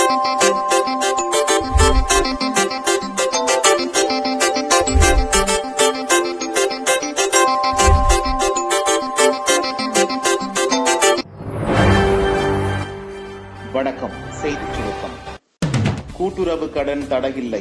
வணக்கம் செய்திச் சுருக்கம் கூட்டுறவு கடன் தடையில்லை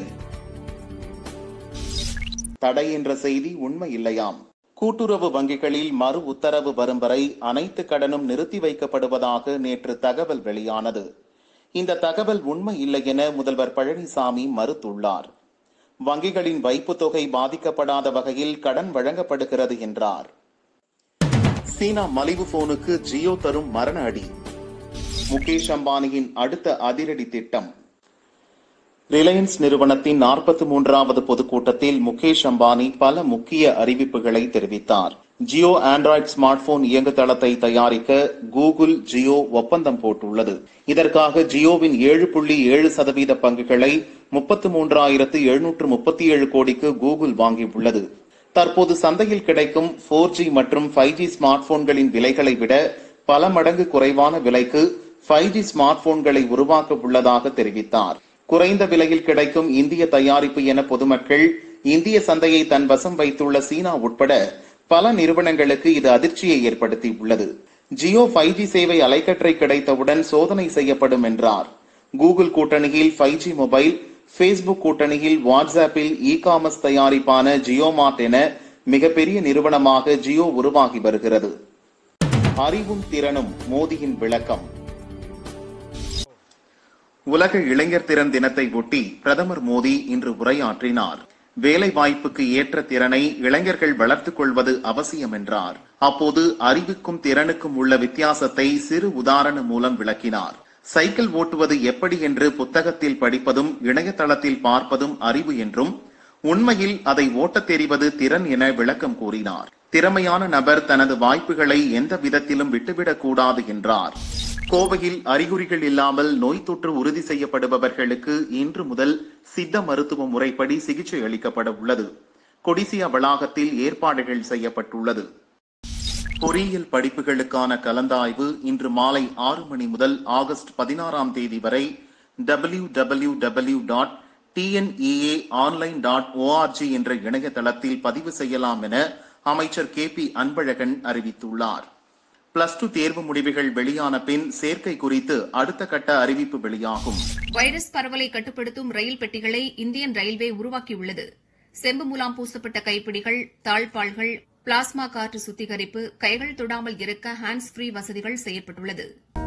தடை என்ற செய்தி உண்மை இல்லையாம் கூட்டுறவு வங்கிகளில் மறு உத்தரவு வரும் வரை அனைத்து கடனும் நிறுத்தி வைக்கப்படுவதாக நேற்று தகவல் வெளியானது இந்த தகவல் உண்மை இல்லை என முதல்வர் பழனிசாமி மறுத்துள்ளார் வங்கிகளின் வைப்புத் தொகை பாதிக்கப்படாத வகையில் கடன் வழங்கப்படுகிறது என்றார் சீனா மலிவு போனுக்கு ஜியோ தரும் மரண அடி முகேஷ் அம்பானியின் அடுத்த அதிரடி திட்டம் ரிலையன்ஸ் நிறுவனத்தின் நாற்பத்தி மூன்றாவது பொதுக்கூட்டத்தில் முகேஷ் அம்பானி பல முக்கிய அறிவிப்புகளை தெரிவித்தார் ஜியோ ஆண்ட்ராய்டு ஸ்மார்ட் போன் இயங்குதளத்தை தயாரிக்க கூகுள் ஜியோ ஒப்பந்தம் போட்டுள்ளது இதற்காக ஜியோவின் ஏழு புள்ளி ஏழு சதவீத பங்குகளை முப்பத்து மூன்றாயிரத்து எழுநூற்று முப்பத்தி ஏழு கோடிக்கு கூகுள் வாங்கியுள்ளது தற்போது சந்தையில் கிடைக்கும் போர் ஜி மற்றும் ஃபைவ் ஜி ஸ்மார்ட் போன்களின் விலைகளை விட பல மடங்கு குறைவான விலைக்கு ஃபைவ் ஜி ஸ்மார்ட் போன்களை உருவாக்க உள்ளதாக தெரிவித்தார் குறைந்த விலையில் கிடைக்கும் இந்திய தயாரிப்பு என பொதுமக்கள் இந்திய சந்தையை தன் வசம் வைத்துள்ள சீனா உட்பட பல நிறுவனங்களுக்கு இது அதிர்ச்சியை ஏற்படுத்தியுள்ளது ஜியோ ஃபைவ் ஜி சேவை அலைக்கற்றை கிடைத்தவுடன் சோதனை செய்யப்படும் என்றார் கூகுள் கூட்டணியில் ஃபைவ் ஜி மொபைல் ஃபேஸ்புக் கூட்டணியில் வாட்ஸ்அப்பில் இ காமர்ஸ் தயாரிப்பான ஜியோமார்ட் என மிகப்பெரிய நிறுவனமாக ஜியோ உருவாகி வருகிறது அறிவும் திறனும் மோதியின் விளக்கம் உலக இளைஞர் திறன் தினத்தை ஒட்டி பிரதமர் மோடி இன்று உரையாற்றினார் வேலை வாய்ப்புக்கு ஏற்ற திறனை இளைஞர்கள் வளர்த்துக் கொள்வது அவசியம் என்றார் அப்போது அறிவுக்கும் திறனுக்கும் உள்ள வித்தியாசத்தை சிறு உதாரணம் மூலம் விளக்கினார் சைக்கிள் ஓட்டுவது எப்படி என்று புத்தகத்தில் படிப்பதும் இணையதளத்தில் பார்ப்பதும் அறிவு என்றும் உண்மையில் அதை ஓட்டத் தெரிவது திறன் என விளக்கம் கூறினார் திறமையான நபர் தனது வாய்ப்புகளை எந்த விதத்திலும் விட்டுவிடக் கூடாது என்றார் கோவையில் அறிகுறிகள் இல்லாமல் நோய் தொற்று உறுதி செய்யப்படுபவர்களுக்கு இன்று முதல் சித்த மருத்துவ முறைப்படி சிகிச்சை அளிக்கப்பட உள்ளது கொடிசியா வளாகத்தில் ஏற்பாடுகள் செய்யப்பட்டுள்ளது பொறியியல் படிப்புகளுக்கான கலந்தாய்வு இன்று மாலை ஆறு மணி முதல் ஆகஸ்ட் பதினாறாம் தேதி வரை W W W dot TNEA online dot ORG என்ற இணையதளத்தில் பதிவு செய்யலாம் என அமைச்சர் கே பி அன்பழகன் அறிவித்துள்ளார் பிளஸ் டூ தேர்வு முடிவுகள் வெளியான பின் சேர்க்கை குறித்து அடுத்த கட்ட அறிவிப்பு வெளியாகும் வைரஸ் பரவலை கட்டுப்படுத்தும் ரயில் பெட்டிகளை இந்தியன் ரயில்வே உருவாக்கியுள்ளது செம்பு முலாம் பூசப்பட்ட கைப்பிடிகள் தாழ்பாள்கள் பிளாஸ்மா காற்று சுத்திகரிப்பு கைகள் தொடாமல் இருக்க ஹேண்ட்ஸ் ஃப்ரீ வசதிகள் செய்யப்பட்டுள்ளது